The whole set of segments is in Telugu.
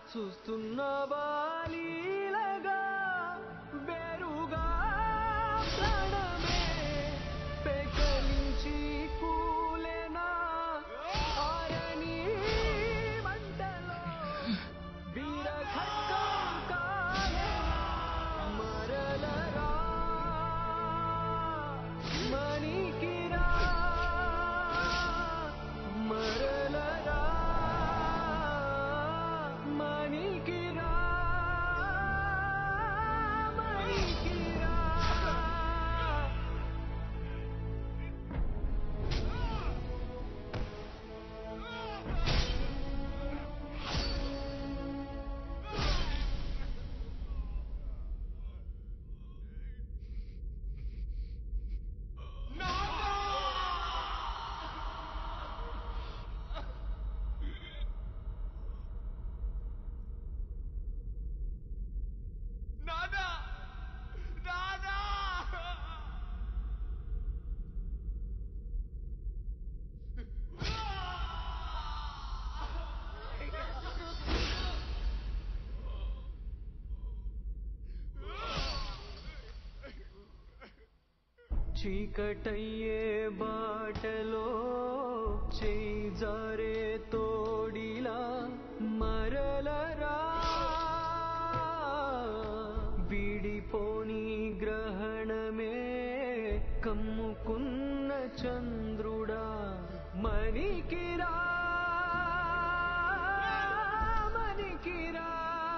చూస్తున్నవా లీలగా వేరుగా ప్రాణమే పెకలించి కూలెనా ఆరని మంటలో వీర ఖడ్గం కాలే మరలరా మణికిరా మరలరా మణికిరా మణికిరా నానా నానా చీకటయ్యే బాటలో చేయి జారే తోడిలా మరలరా విడిపోని గ్రహణమే కమ్ముకున్న చంద్రుడా మణికిరా మణికిరా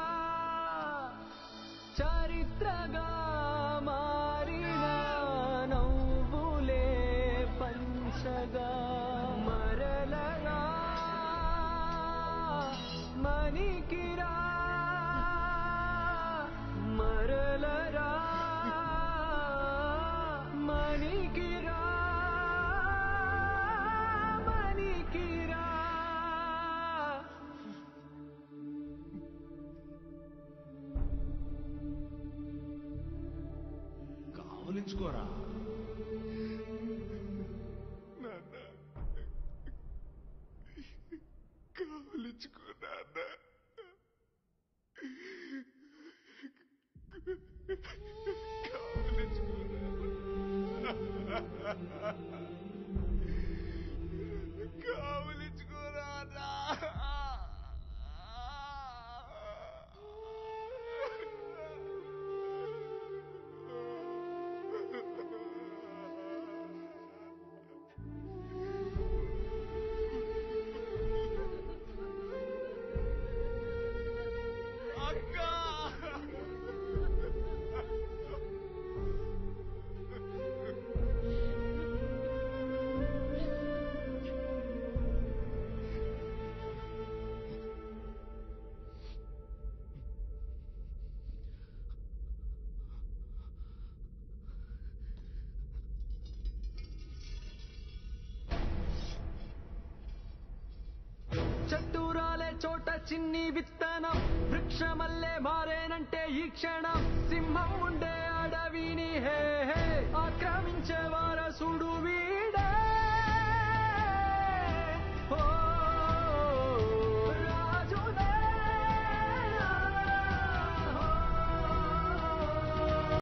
చరిత్రగా మారిన నవ్వులే పంచగా మరలరా మణికిరా మరలరా మణికిరా మణికిరా కావలించుకోరా కావలించుకున్నా కావలించుకోరా అక్క చెట్టు రాలే చోట చిన్ని విత్తనం వృక్షమల్లే మారేనంటే ఈ క్షణం సింహం ఉండే